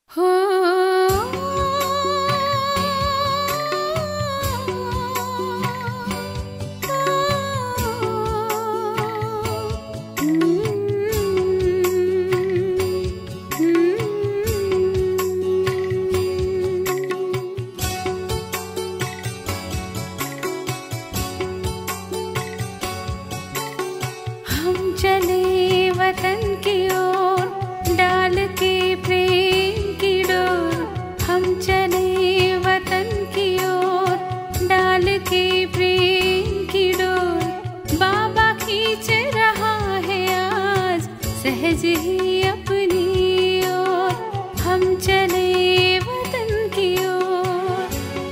हम चले वतन की ओर डाल के प्रेम की डोर हम चले वतन की ओर डाल के प्रेम की डोर बाबा खींच रहा है आज सहज ही अपनी ओर हम चले वतन की ओर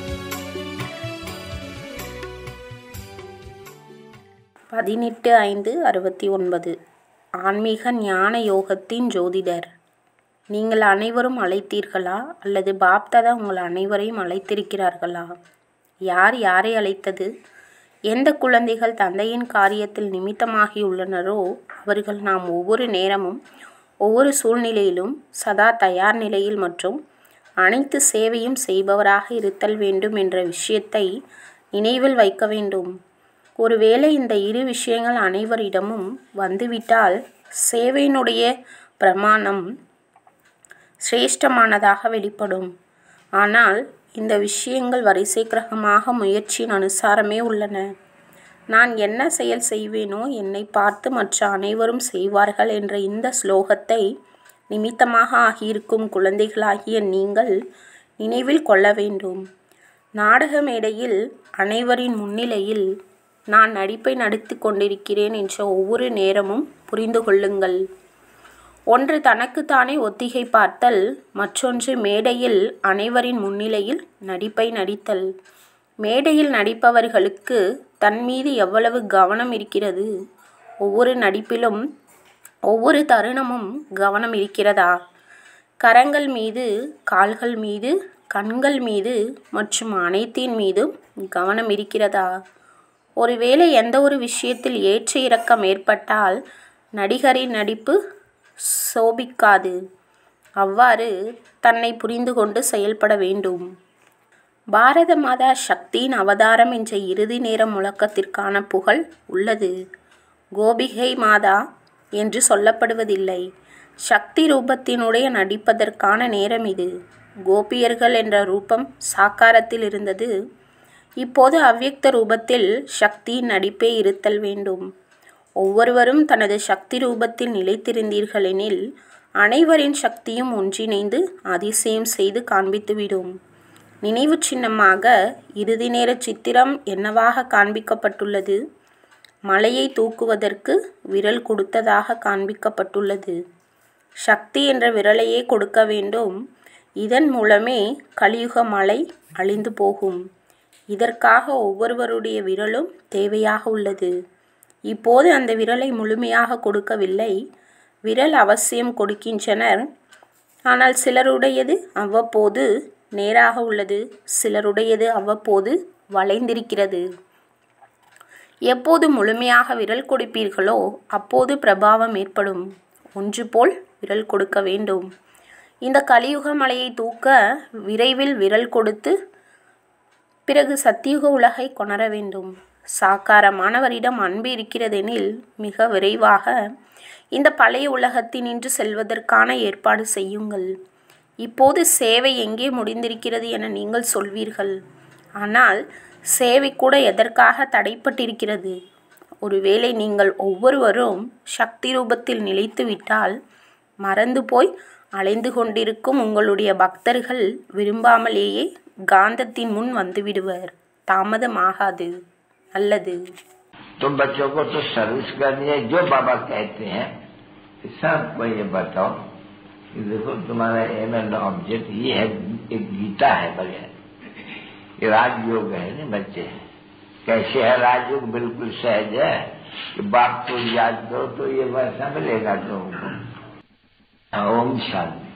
பதினெட்டு ஐந்து அறுபத்தி ஒன்பது ஆன்மீக ஞான யோகத்தின் ஜோதிடர் நீங்கள் அனைவரும் அழைத்தீர்களா அல்லது பாப்தாதா உங்கள் அனைவரையும் அழைத்திருக்கிறார்களா யார் யாரை அழைத்தது எந்த குழந்தைகள் தந்தையின் காரியத்தில் நிமித்தமாகியுள்ளனரோ அவர்கள் நாம் ஒவ்வொரு நேரமும் ஒவ்வொரு சூழ்நிலையிலும் சதா தயார் நிலையில் மற்றும் அனைத்து சேவையும் செய்பவராக இருத்தல் வேண்டும் என்ற விஷயத்தை நினைவில் வைக்க வேண்டும் ஒருவேளை இந்த இரு விஷயங்கள் அனைவரிடமும் வந்துவிட்டால் சேவையினுடைய பிரமாணம் சிரேஷ்டமானதாக வெளிப்படும் ஆனால் இந்த விஷயங்கள் வரிசை கிரகமாக முயற்சியின் அனுசாரமே உள்ளன நான் என்ன செயல் செய்வேனோ என்னை பார்த்து மற்ற அனைவரும் செய்வார்கள் என்ற இந்த ஸ்லோகத்தை நிமித்தமாக ஆகியிருக்கும் குழந்தைகளாகிய நீங்கள் நினைவில் கொள்ள வேண்டும் நாடக மேடையில் அனைவரின் முன்னிலையில் நான் நடிப்பை நடத்தி கொண்டிருக்கிறேன் என்ற ஒவ்வொரு நேரமும் புரிந்து கொள்ளுங்கள் ஒன்று தனக்குத்தானே ஒத்திகை பார்த்தல் மற்றொன்று மேடையில் அனைவரின் முன்னிலையில் நடிப்பை நடித்தல் மேடையில் நடிப்பவர்களுக்கு தன் மீது எவ்வளவு கவனம் இருக்கிறது ஒவ்வொரு நடிப்பிலும் ஒவ்வொரு தருணமும் கவனம் இருக்கிறதா கரங்கள் மீது கால்கள் மீது கண்கள் மீது மற்றும் அனைத்தின் மீதும் கவனம் இருக்கிறதா ஒருவேளை எந்த ஒரு விஷயத்தில் ஏற்ற இறக்கம் ஏற்பட்டால் நடிகரின் நடிப்பு சோபிக்காது அவ்வாறு தன்னை புரிந்து கொண்டு செயல்பட வேண்டும் பாரத மாதா சக்தியின் அவதாரம் என்ற இறுதி நேர முழக்கத்திற்கான புகழ் உள்ளது கோபிகை மாதா என்று சொல்லப்படுவதில்லை சக்தி ரூபத்தினுடைய நடிப்பதற்கான நேரம் இது கோபியர்கள் என்ற ரூபம் சாக்காரத்தில் இருந்தது இப்போது அவ்யக்த ரூபத்தில் சக்தியின் நடிப்பே இருத்தல் வேண்டும் ஒவ்வொருவரும் தனது சக்தி ரூபத்தில் நிலைத்திருந்தீர்களெனில் அனைவரின் சக்தியும் ஒன்றிணைந்து அதிசயம் செய்து காண்பித்துவிடும் நினைவு சின்னமாக இறுதி நேர சித்திரம் என்னவாக காண்பிக்கப்பட்டுள்ளது மலையை தூக்குவதற்கு விரல் கொடுத்ததாக காண்பிக்கப்பட்டுள்ளது சக்தி என்ற விரலையே கொடுக்க வேண்டும் இதன் மூலமே கலியுக மலை அழிந்து போகும் இதற்காக ஒவ்வொருவருடைய விரலும் தேவையாக உள்ளது இப்போது அந்த விரலை முழுமையாக கொடுக்கவில்லை விரல் அவசியம் கொடுக்கின்றனர் ஆனால் சிலருடையது அவ்வப்போது நேராக உள்ளது சிலருடையது அவ்வப்போது வளைந்திருக்கிறது எப்போது முழுமையாக விரல் கொடுப்பீர்களோ அப்போது பிரபாவம் ஏற்படும் ஒன்று போல் விரல் கொடுக்க வேண்டும் இந்த கலியுக மலையை தூக்க விரைவில் விரல் கொடுத்து பிறகு சத்தியுக உலகை கொணர வேண்டும் சாக்காரமானவரிடம் அன்பு இருக்கிறதெனில் மிக விரைவாக இந்த பழைய உலகத்தினின்று செல்வதற்கான ஏற்பாடு செய்யுங்கள் இப்போது சேவை எங்கே முடிந்திருக்கிறது என நீங்கள் சொல்வீர்கள் ஆனால் சேவை கூட எதற்காக தடைப்பட்டிருக்கிறது ஒருவேளை நீங்கள் ஒவ்வொருவரும் சக்தி ரூபத்தில் நிலைத்துவிட்டால் மறந்து போய் அலைந்து கொண்டிருக்கும் உங்களுடைய பக்தர்கள் விரும்பாமலேயே காந்தத்தின் முன் வந்துவிடுவர் தாமதமாகாது நல்லது तो बच्चों को तो सर्विस करनी है जो बाबा कहते हैं कि सबको ये बताओ कि देखो तुम्हारा एम एंड ऑब्जेक्ट ये है एक गीता है बढ़िया ये राजयोग है ना बच्चे कैसे है राजयोग बिल्कुल सहज है कि बाप को याद करो तो ये वैसा मिलेगा तुमको ओम शांति